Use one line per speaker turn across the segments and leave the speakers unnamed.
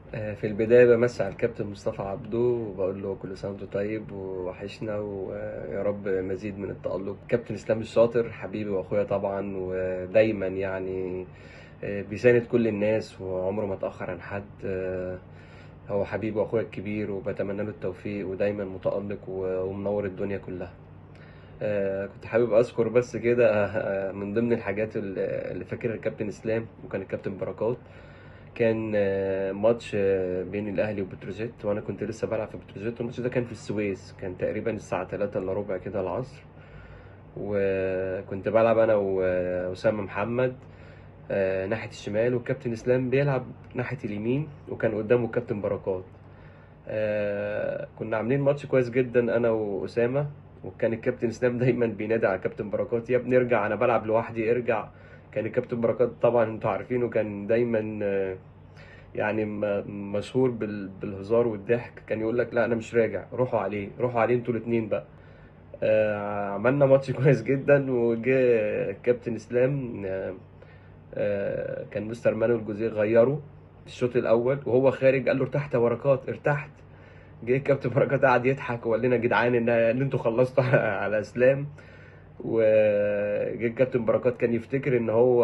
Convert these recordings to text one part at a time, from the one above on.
آه، في البداية بمسي على الكابتن مصطفى عبده وبقول له كل سنة وانت طيب ووحشنا ويا رب مزيد من التألق كابتن إسلام الشاطر حبيبي وأخويا طبعا ودايما يعني آه، بيساند كل الناس وعمره ما اتأخر عن حد آه، هو حبيبي وأخويا الكبير وبتمنى له التوفيق ودايما متألق و- ومنور الدنيا كلها آه، كنت حابب أذكر بس كده آه، من ضمن الحاجات اللي اللي فاكرها الكابتن إسلام وكان الكابتن بركات كان آه، ماتش آه، بين الاهلي وبتروجيت وانا كنت لسه بلعب في بتروجيت والماتش ده كان في السويس كان تقريبا الساعه 3 الا ربع كده العصر وكنت بلعب انا واسامه محمد آه، ناحيه الشمال والكابتن اسلام بيلعب ناحيه اليمين وكان قدامه الكابتن بركات آه، كنا عاملين ماتش كويس جدا انا واسامه وكان الكابتن اسلام دايما بينادي على الكابتن بركات يا ابني ارجع انا بلعب لوحدي ارجع كان الكابتن بركات طبعا انتوا عارفينه كان دايما آه، يعني م- مشهور بال- بالهزار والضحك كان يقول لك لا انا مش راجع روحوا عليه روحوا عليه انتوا الاثنين بقى آه، عملنا ماتش كويس جدا وجه كابتن اسلام آه، آه، كان مستر مانويل جوزيه غيره في الشوط الاول وهو خارج قال له ارتحت يا بركات ارتحت جه الكابتن بركات قعد يضحك وقال لنا يا جدعان ان ان انتوا خلصتوا على اسلام وجه الكابتن بركات كان يفتكر ان هو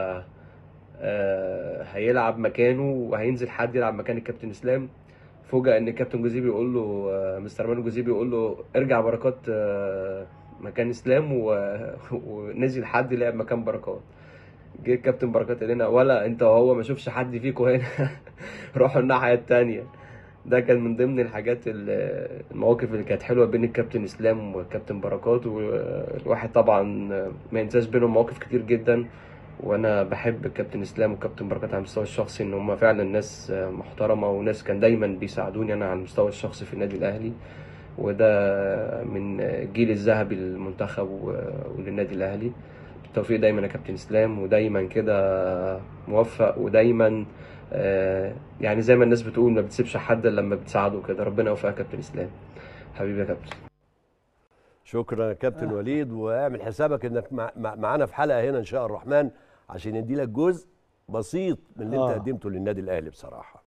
آه، هيلعب مكانه وهينزل حد يلعب مكان الكابتن اسلام فوجئ ان الكابتن جوزيه بيقول له آه، مستر مانو جوزيه بيقول له ارجع بركات آه، مكان اسلام و- ونزل حد لعب مكان بركات جه الكابتن بركات قال لنا ولا انت وهو ما شوفش حد فيكم هنا روحوا الناحيه التانيه ده كان من ضمن الحاجات ال- المواقف اللي كانت حلوه بين الكابتن اسلام والكابتن بركات والواحد طبعا ما ينساش بينهم مواقف كتير جدا وانا بحب الكابتن اسلام والكابتن بركات على المستوى الشخصي ان هم فعلا ناس محترمه وناس كان دايما بيساعدوني انا على المستوى الشخصي في النادي الاهلي وده من الجيل الذهبي للمنتخب و- وللنادي الاهلي بالتوفيق دايما يا كابتن اسلام ودايما كده موفق ودايما آه، يعني زي ما الناس بتقول ما بتسيبش حد إلا لما بتساعده كده ربنا يوفقك يا كابتن اسلام حبيبي يا كابتن
شكرا يا كابتن وليد واعمل حسابك انك مع- مع- معانا في حلقه هنا ان شاء الرحمن عشان ندي لك جزء بسيط من اللي
آه.
انت قدمته للنادي الاهلي بصراحه